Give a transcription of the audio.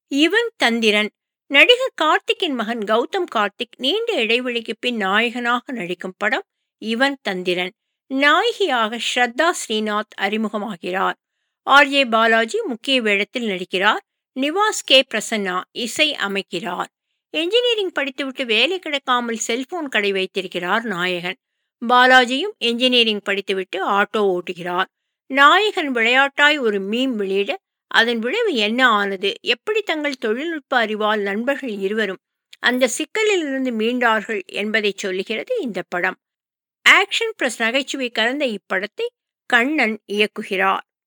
இவன் தந்திரன் நடிகர் கார்த்திக்கின் மகன் கௌதம் கார்த்திக் நீண்ட இடைவெளிக்கு பின் நாயகனாக நடிக்கும் படம் இவன் தந்திரன் நாயகியாக ஸ்ரத்தா ஸ்ரீநாத் அறிமுகமாகிறார் ஆர் ஜே பாலாஜி முக்கிய வேடத்தில் நடிக்கிறார் நிவாஸ் கே பிரசன்னா இசை அமைக்கிறார் என்ஜினியரிங் படித்துவிட்டு வேலை கிடைக்காமல் செல்போன் கடை வைத்திருக்கிறார் நாயகன் பாலாஜியும் என்ஜினியரிங் படித்துவிட்டு ஆட்டோ ஓட்டுகிறார் நாயகன் விளையாட்டாய் ஒரு மீம் வெளியிட அதன் விளைவு என்ன ஆனது எப்படி தங்கள் தொழில்நுட்ப அறிவால் நண்பர்கள் இருவரும் அந்த சிக்கலிலிருந்து மீண்டார்கள் என்பதை சொல்லுகிறது இந்த படம் ஆக்ஷன் பிளஸ் நகைச்சுவை கலந்த இப்படத்தை கண்ணன் இயக்குகிறார்